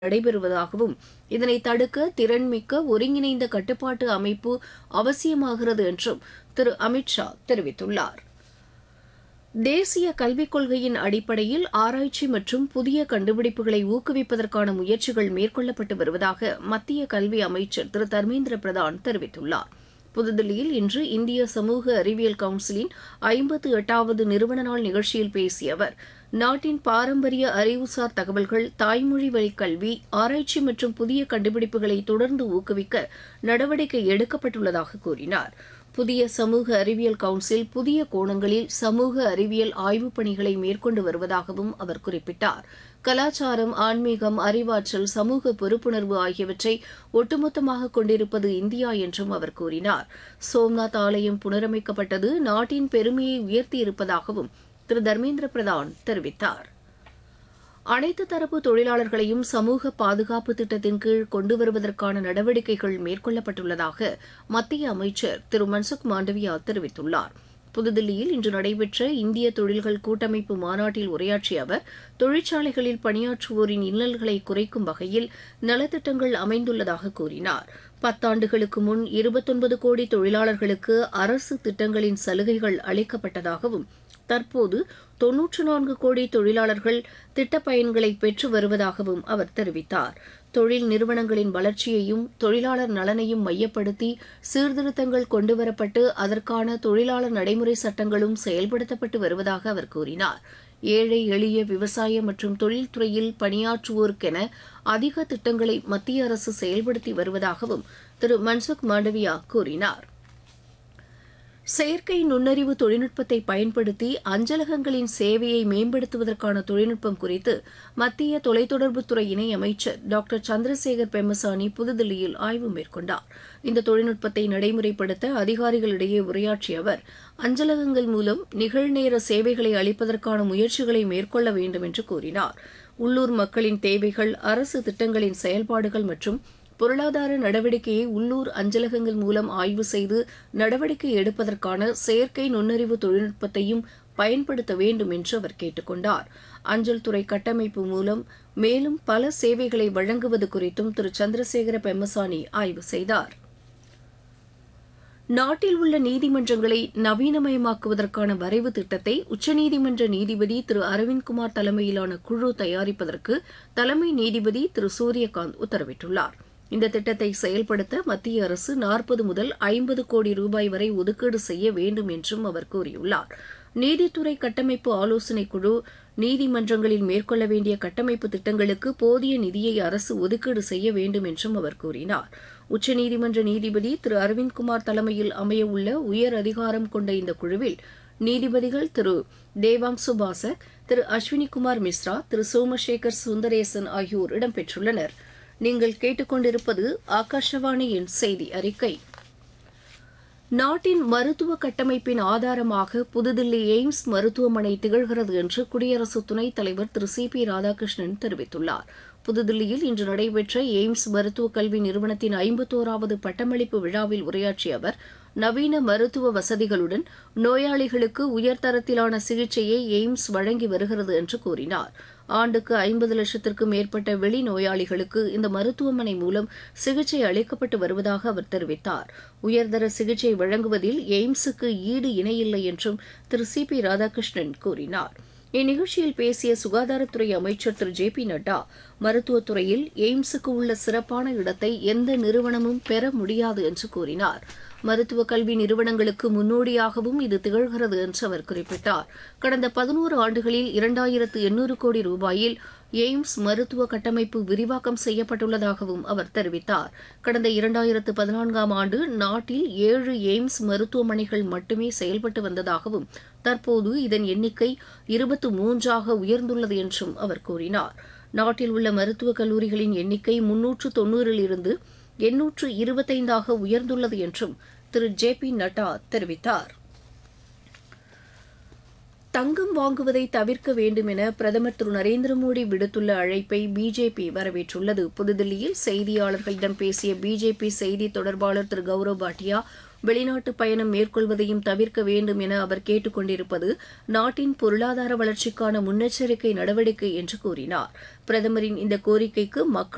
நடைபெறுவதாகவும் இதனை தடுக்க திறன்மிக்க ஒருங்கிணைந்த கட்டுப்பாட்டு அமைப்பு அவசியமாகிறது என்றும் திரு அமித் ஷா தெரிவித்துள்ளார் தேசிய கல்விக் கொள்கையின் அடிப்படையில் ஆராய்ச்சி மற்றும் புதிய கண்டுபிடிப்புகளை ஊக்குவிப்பதற்கான முயற்சிகள் மேற்கொள்ளப்பட்டு வருவதாக மத்திய கல்வி அமைச்சர் திரு தர்மேந்திர பிரதான் தெரிவித்துள்ளார் புதுதில்லியில் இன்று இந்திய சமூக அறிவியல் கவுன்சிலின் ஐம்பத்து எட்டாவது நிறுவன நாள் நிகழ்ச்சியில் பேசிய அவர் நாட்டின் பாரம்பரிய அறிவுசார் தகவல்கள் தாய்மொழி வழிக் கல்வி ஆராய்ச்சி மற்றும் புதிய கண்டுபிடிப்புகளை தொடர்ந்து ஊக்குவிக்க நடவடிக்கை எடுக்கப்பட்டுள்ளதாக கூறினார் புதிய சமூக அறிவியல் கவுன்சில் புதிய கோணங்களில் சமூக அறிவியல் ஆய்வுப் பணிகளை மேற்கொண்டு வருவதாகவும் அவர் குறிப்பிட்டார் கலாச்சாரம் ஆன்மீகம் அறிவாற்றல் சமூக பொறுப்புணர்வு ஆகியவற்றை ஒட்டுமொத்தமாக கொண்டிருப்பது இந்தியா என்றும் அவர் கூறினார் சோம்நாத் ஆலயம் புனரமைக்கப்பட்டது நாட்டின் பெருமையை உயர்த்தியிருப்பதாகவும் திரு தர்மேந்திர பிரதான் தெரிவித்தார் அனைத்து தரப்பு தொழிலாளர்களையும் சமூக பாதுகாப்பு திட்டத்தின் கீழ் கொண்டு வருவதற்கான நடவடிக்கைகள் மேற்கொள்ளப்பட்டுள்ளதாக மத்திய அமைச்சர் திரு மன்சுக் மாண்டவியா தெரிவித்துள்ளார் புதுதில்லியில் இன்று நடைபெற்ற இந்திய தொழில்கள் கூட்டமைப்பு மாநாட்டில் உரையாற்றிய அவர் தொழிற்சாலைகளில் பணியாற்றுவோரின் இன்னல்களை குறைக்கும் வகையில் நலத்திட்டங்கள் அமைந்துள்ளதாக கூறினார் பத்தாண்டுகளுக்கு முன் இருபத்தொன்பது கோடி தொழிலாளர்களுக்கு அரசு திட்டங்களின் சலுகைகள் அளிக்கப்பட்டதாகவும் தற்போது தொன்னூற்று நான்கு கோடி தொழிலாளர்கள் திட்டப் பயன்களை பெற்று வருவதாகவும் அவர் தெரிவித்தார் தொழில் நிறுவனங்களின் வளர்ச்சியையும் தொழிலாளர் நலனையும் மையப்படுத்தி சீர்திருத்தங்கள் கொண்டுவரப்பட்டு அதற்கான தொழிலாளர் நடைமுறை சட்டங்களும் செயல்படுத்தப்பட்டு வருவதாக அவர் கூறினார் ஏழை எளிய விவசாய மற்றும் தொழில்துறையில் பணியாற்றுவோருக்கென அதிக திட்டங்களை மத்திய அரசு செயல்படுத்தி வருவதாகவும் திரு மன்சுக் மாண்டவியா கூறினார் செயற்கை நுண்ணறிவு தொழில்நுட்பத்தை பயன்படுத்தி அஞ்சலகங்களின் சேவையை மேம்படுத்துவதற்கான தொழில்நுட்பம் குறித்து மத்திய தொலைத்தொடர்புத்துறை இணையமைச்சர் டாக்டர் சந்திரசேகர் பெம்மசானி புதுதில்லியில் ஆய்வு மேற்கொண்டார் இந்த தொழில்நுட்பத்தை நடைமுறைப்படுத்த அதிகாரிகளிடையே உரையாற்றிய அவர் அஞ்சலகங்கள் மூலம் நிகழ்நேர சேவைகளை அளிப்பதற்கான முயற்சிகளை மேற்கொள்ள வேண்டும் என்று கூறினார் உள்ளூர் மக்களின் தேவைகள் அரசு திட்டங்களின் செயல்பாடுகள் மற்றும் பொருளாதார நடவடிக்கையை உள்ளூர் அஞ்சலகங்கள் மூலம் ஆய்வு செய்து நடவடிக்கை எடுப்பதற்கான செயற்கை நுண்ணறிவு தொழில்நுட்பத்தையும் பயன்படுத்த வேண்டும் என்று அவர் கேட்டுக் கொண்டார் அஞ்சல் துறை கட்டமைப்பு மூலம் மேலும் பல சேவைகளை வழங்குவது குறித்தும் திரு சந்திரசேகர பெம்மசானி ஆய்வு செய்தார் நாட்டில் உள்ள நீதிமன்றங்களை நவீனமயமாக்குவதற்கான வரைவு திட்டத்தை உச்சநீதிமன்ற நீதிபதி திரு அரவிந்த்குமார் தலைமையிலான குழு தயாரிப்பதற்கு தலைமை நீதிபதி திரு சூரியகாந்த் உத்தரவிட்டுள்ளார் இந்த திட்டத்தை செயல்படுத்த மத்திய அரசு நாற்பது முதல் ஐம்பது கோடி ரூபாய் வரை ஒதுக்கீடு செய்ய வேண்டும் என்றும் அவர் கூறியுள்ளார் நீதித்துறை கட்டமைப்பு ஆலோசனைக் குழு நீதிமன்றங்களில் மேற்கொள்ள வேண்டிய கட்டமைப்பு திட்டங்களுக்கு போதிய நிதியை அரசு ஒதுக்கீடு செய்ய வேண்டும் என்றும் அவர் கூறினார் உச்சநீதிமன்ற நீதிபதி திரு அரவிந்த்குமார் தலைமையில் அமையவுள்ள உயர் அதிகாரம் கொண்ட இந்த குழுவில் நீதிபதிகள் திரு தேவாங்சு பாசக் திரு அஸ்வினிகுமார் மிஸ்ரா திரு சோமசேகர் சுந்தரேசன் ஆகியோர் இடம்பெற்றுள்ளனர் நீங்கள் கேட்டுக்கொண்டிருப்பது ஆகாஷவாணியின் செய்தி அறிக்கை நாட்டின் மருத்துவ கட்டமைப்பின் ஆதாரமாக புதுதில்லி எய்ம்ஸ் மருத்துவமனை திகழ்கிறது என்று குடியரசு துணைத் தலைவர் திரு சி பி ராதாகிருஷ்ணன் தெரிவித்துள்ளார் புதுதில்லியில் இன்று நடைபெற்ற எய்ம்ஸ் மருத்துவக் கல்வி நிறுவனத்தின் ஐம்பத்தோராவது பட்டமளிப்பு விழாவில் உரையாற்றிய அவர் நவீன மருத்துவ வசதிகளுடன் நோயாளிகளுக்கு உயர்தரத்திலான சிகிச்சையை எய்ம்ஸ் வழங்கி வருகிறது என்று கூறினார் ஆண்டுக்கு ஐம்பது லட்சத்திற்கும் மேற்பட்ட வெளி நோயாளிகளுக்கு இந்த மருத்துவமனை மூலம் சிகிச்சை அளிக்கப்பட்டு வருவதாக அவர் தெரிவித்தார் உயர்தர சிகிச்சை வழங்குவதில் எய்ம்ஸுக்கு ஈடு இணையில்லை என்றும் திரு சி பி ராதாகிருஷ்ணன் கூறினார் இந்நிகழ்ச்சியில் பேசிய சுகாதாரத்துறை அமைச்சர் திரு ஜே பி நட்டா மருத்துவத்துறையில் எய்ம்ஸுக்கு உள்ள சிறப்பான இடத்தை எந்த நிறுவனமும் பெற முடியாது என்று கூறினார் மருத்துவ கல்வி நிறுவனங்களுக்கு முன்னோடியாகவும் இது திகழ்கிறது என்று அவர் குறிப்பிட்டார் கடந்த பதினோரு ஆண்டுகளில் இரண்டாயிரத்து எண்ணூறு கோடி ரூபாயில் எய்ம்ஸ் மருத்துவ கட்டமைப்பு விரிவாக்கம் செய்யப்பட்டுள்ளதாகவும் அவர் தெரிவித்தார் கடந்த இரண்டாயிரத்து பதினான்காம் ஆண்டு நாட்டில் ஏழு எய்ம்ஸ் மருத்துவமனைகள் மட்டுமே செயல்பட்டு வந்ததாகவும் தற்போது இதன் எண்ணிக்கை இருபத்து மூன்றாக உயர்ந்துள்ளது என்றும் அவர் கூறினார் நாட்டில் உள்ள மருத்துவக் கல்லூரிகளின் எண்ணிக்கை முன்னூற்று தொன்னூறில் இருந்து எண்ணூற்று இருபத்தைந்தாக உயர்ந்துள்ளது என்றும் திரு ஜே பி நட்டா தெரிவித்தார் தங்கம் வாங்குவதை தவிர்க்க வேண்டும் என பிரதமர் திரு நரேந்திர மோடி விடுத்துள்ள அழைப்பை பிஜேபி வரவேற்றுள்ளது புதுதில்லியில் செய்தியாளர்களிடம் பேசிய பிஜேபி செய்தி தொடர்பாளர் திரு கௌரவ் பாட்டியா வெளிநாட்டு பயணம் மேற்கொள்வதையும் தவிர்க்க வேண்டும் என அவர் கேட்டுக் கொண்டிருப்பது நாட்டின் பொருளாதார வளர்ச்சிக்கான முன்னெச்சரிக்கை நடவடிக்கை என்று கூறினார் பிரதமரின் இந்த கோரிக்கைக்கு மக்கள்